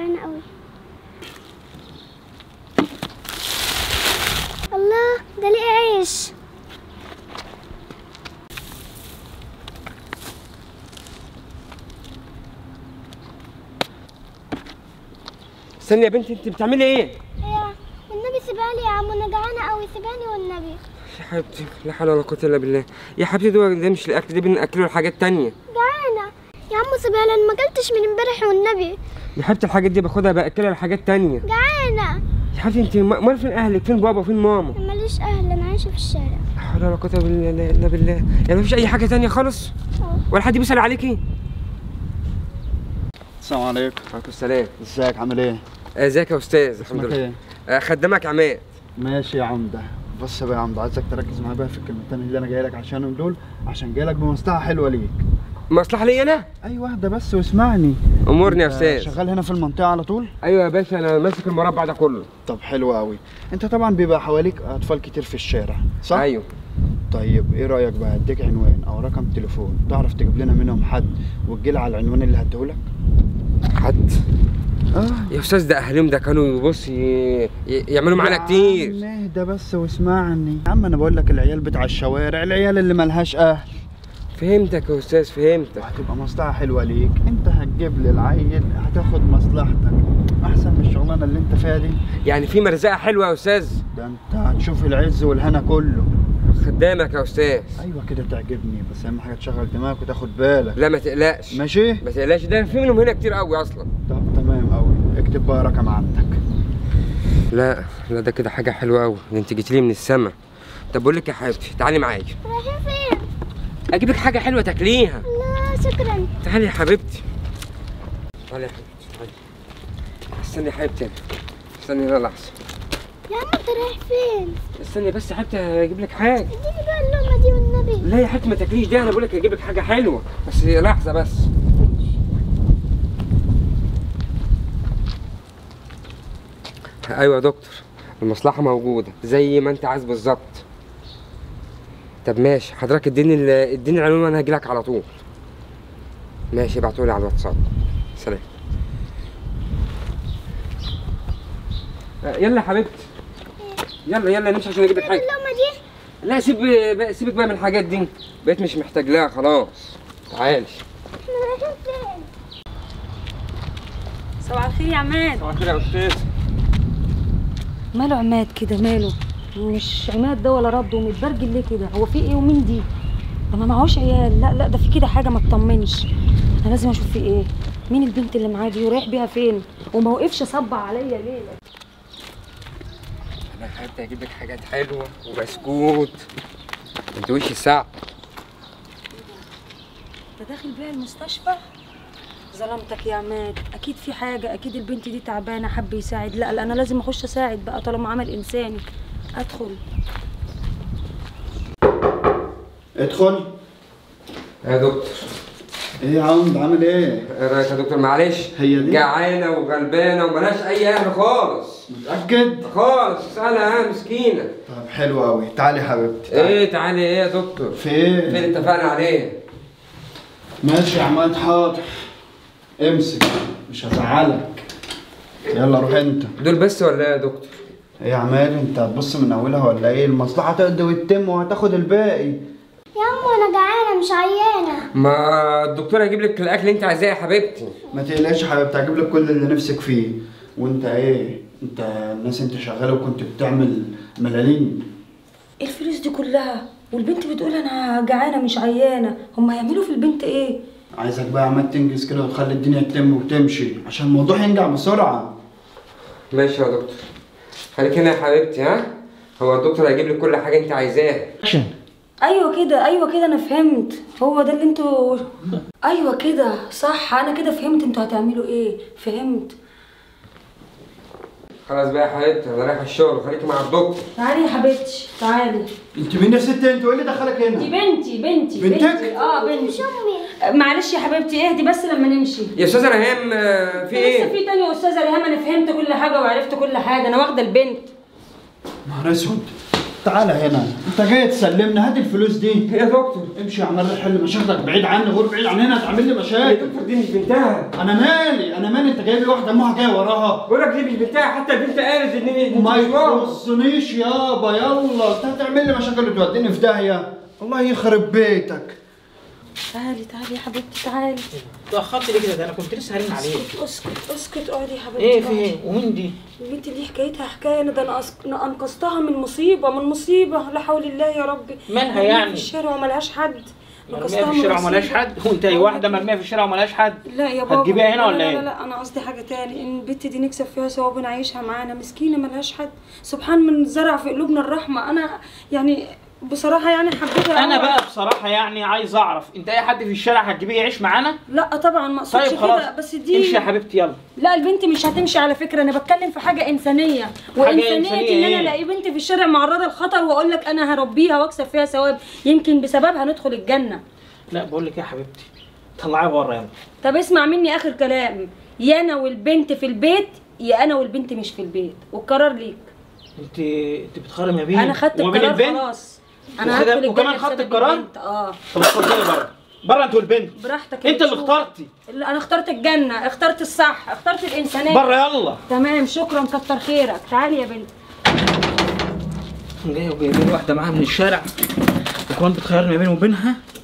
جعانة قوي الله ده ليه عيش استني يا بنتي انت بتعملي ايه يا والنبي سيبها لي يا عم انا جعانة قوي سيبها لي والنبي يا حبيبتي لا حول ولا قوه الا بالله يا حبيبتي ده ده مش الاكل ده بناكله حاجات تانية جعانة يا عم سيبها لي انا ما اكلتش من امبارح والنبي يا حبيبتي الحاجات دي باخدها باكلها لحاجات تانية جعانة يا حبيبتي انت م- امال فين اهلك فين بابا فين ماما أنا ماليش اهل انا عايشة في الشارع لا حول ولا قوه الا الا بالله يعني مفيش اي حاجه تانية خالص اه. ولا حد بيسال عليكي السلام عليكم وعليكم السلام ازيك عامل ايه؟ آه، ازيك يا استاذ الحمد اسمك لله ايه؟ آه، خدامك عماد ماشي يا عمده بص بقى يا عمده عايزك تركز معايا بقى في الكلمتين اللي انا جاي لك عشانهم دول عشان جاي لك بمصلحه حلوه ليك مصلحه لي انا اي واحده بس واسمعني امورني يا انت استاذ شغال هنا في المنطقه على طول ايوه يا باشا انا ماسك المربع ده كله طب حلو قوي انت طبعا بيبقى حواليك اطفال كتير في الشارع صح ايوه طيب ايه رايك بقى اديك عنوان او رقم تليفون تعرف تجيب لنا منهم حد وتجيلي على العنوان اللي هديهولك حد اه يا استاذ ده اهلهم ده كانوا بص ي... ي- يعملوا معانا يا كتير عم اهدى بس واسمعني يا عم انا بقول لك العيال بتاع الشوارع العيال اللي ملهاش اهل فهمتك يا استاذ فهمتك وهتبقى مصلحة حلوة ليك انت هتجيب لي العيل هتاخد مصلحتك احسن من الشغلانة اللي انت فيها دي يعني في مرزقه حلوه يا استاذ ده انت هتشوف العز والهنا كله خدامك يا استاذ ايوه كده تعجبني بس اهم حاجة تشغل دماغك وتاخد بالك لا ما تقلقش ماشي ما تقلقش ده في منهم هنا كتير قوي اصلا طب تمام قوي اكتب بقى رقم عندك لا لا ده كده حاجه حلوه قوي ده انت جيت لي من السما طب بقول لك يا حبيبتي تعالي معايا رايحين فين اجيب لك حاجه حلوه تاكليها الله شكرا تعالي يا حبيبتي تعالي يا حبيبتي تعالي استني يا حبيبتي استني هنا لحظه يا عم انت رايح فين استني بس يا حبيبتي اجيب لك حاجه اديني بقى اللقمة دي والنبي لا يا حبيبتي ما تاكليش ده انا بقول لك اجيب لك حاجه حلوه بس لحظه بس ايوه يا دكتور المصلحه موجوده زي ما انت عايز بالظبط طب ماشي حضرتك اديني ال- اديني العنوان وانا هاجي لك على طول ماشي ابعتولي على الواتساب سلام آه، يلا يا حبيبتي يلا يلا نمشي عشان اجيب لك حاجه اللقمة دي لا سيب بقى- سيبك بقى من الحاجات دي بقيت مش محتاج لها خلاص تعالي احنا رايحين فين صباح الخير يا عماد صباح الخير يا استاذ ماله عماد كده ماله مش عماد ده ولا رد ومتبرجل ليه كده هو في ايه ومين دي ده ما معهوش عيال لا لا ده في كده حاجه ما تطمنش انا لازم اشوف في ايه مين البنت اللي معاه دي ورايح بيها فين وما وقفش صب عليا ليه انا حابب اجيب لك حاجات حلوه وبسكوت انت وش الساعه انت داخل بيها المستشفى ظلمتك يا عماد اكيد في حاجه اكيد البنت دي تعبانه حب يساعد لا لا انا لازم اخش اساعد بقى طالما عمل انساني ادخل ادخل يا دكتور ايه يا عمد عامل ايه ايه رايك يا دكتور معلش هي دي؟ جعانه وغلبانه وملهاش اي اهل خالص متأكد خالص اسالها ها مسكينه طب حلو قوي تعالي يا حبيبتي تعالي. ايه تعالي ايه يا دكتور فين فين اتفقنا عليه ماشي يا عماد حاضر امسك مش هزعلك يلا روح انت دول بس ولا ايه يا دكتور ايه يا عماد انت هتبص من اولها ولا ايه المصلحه تقضي وتتم وهتاخد الباقي يا عم انا جعانة مش عيانة ما الدكتور هيجيب لك الاكل اللي انت عايزاه يا حبيبتي ما تقلقش يا حبيبتي هجيب لك كل اللي نفسك فيه وانت ايه انت الناس انت شغاله وكنت بتعمل ملالين ايه الفلوس دي كلها والبنت بتقول انا جعانه مش عيانه هم هيعملوا في البنت ايه عايزك بقى يا عماد تنجز كده وتخلي الدنيا تتم وتمشي عشان الموضوع ينجح بسرعه ماشي يا دكتور خليك هنا يا حبيبتي ها هو الدكتور هيجيب لك كل حاجه انت عايزاها اكشن ايوه كده ايوه كده انا فهمت هو ده اللي انتوا ايوه كده صح انا كده فهمت انتوا هتعملوا ايه فهمت خلاص بقى يا حبيبتي انا رايح الشغل خليكي مع الدكتور تعالي يا حبيبتي تعالي انت مين يا ست انت وايه اللي دخلك دي هنا بنتي بنتي بنتك؟ بنتي اه بنتي امي معلش يا حبيبتي اهدي بس لما نمشي يا استاذه ريهام آه، في لسه ايه في تاني يا استاذه ريهام انا فهمت كل حاجه وعرفت كل حاجه انا واخده البنت نهار اسود تعالى هنا انت جاي تسلمنا هات الفلوس دي يا دكتور امشي يا عمال حل مشاكلك بعيد عني غور بعيد عن هنا تعمل لي يا مشاكل دكتور دي مش بنتها انا مالي انا مالي انت جايب لي واحده امها جايه وراها بقول لك دي مش بنتها حتى البنت قالت ان إن ما أنت مش ماما. يخصنيش يابا يلا انت هتعمل لي مشاكل وتوديني في داهيه الله يخرب بيتك تعالي تعالي يا حبيبتي تعالي اتأخرت ليه كده ده انا كنت لسه هرن عليك اسكت اسكت اسكت اقعدي يا حبيبتي ايه في اقعدي. ايه ومين دي البنت دي حكايتها حكايه انا ده انا أسك- أنا انقذتها من مصيبه من مصيبه لا حول الله يا ربي مالها مرمية يعني؟ في الشارع وملهاش حد مرمية في الشارع وملهاش حد وانت اي واحده مرمية في الشارع وملهاش حد لا يا بابا هتجيبيها هنا لا ولا لا ايه؟ لا, لا انا قصدي حاجه تاني ان البت دي نكسب فيها ثواب ونعيشها معانا مسكينه ملهاش حد سبحان من زرع في قلوبنا الرحمه انا يعني بصراحه يعني حبيتها انا أوي. بقى بصراحه يعني عايز اعرف انت اي حد في الشارع هتجيبيه يعيش معانا لا طبعا ما اقصدش طيب خلاص كده بس دي امشي يا حبيبتي يلا لا البنت مش هتمشي على فكره انا بتكلم في حاجه انسانيه وانسانيه إنسانية ان انا إيه؟ الاقي بنت في الشارع معرضه للخطر واقول لك انا هربيها واكسب فيها ثواب يمكن بسببها ندخل الجنه لا بقول لك ايه يا حبيبتي طلعيها بره يلا طب اسمع مني اخر كلام يا انا والبنت في البيت يا انا والبنت مش في البيت والقرار ليك انت انت بتخرج ما بين انا خدت وما بين القرار البنت خلاص انا وكده- هدخل وكمان الجنة خدت بسبب القرار؟ البنت. اه طب اتفضلي بره بره انت والبنت براحتك انت اللي تشوف. اخترتي لا، انا اخترت الجنه اخترت الصح اخترت الانسانيه بره يلا تمام شكرا كتر خيرك تعالي يا بنت جايه وجايبين واحده معاها من الشارع وكمان بتخيرني ما بيني وبينها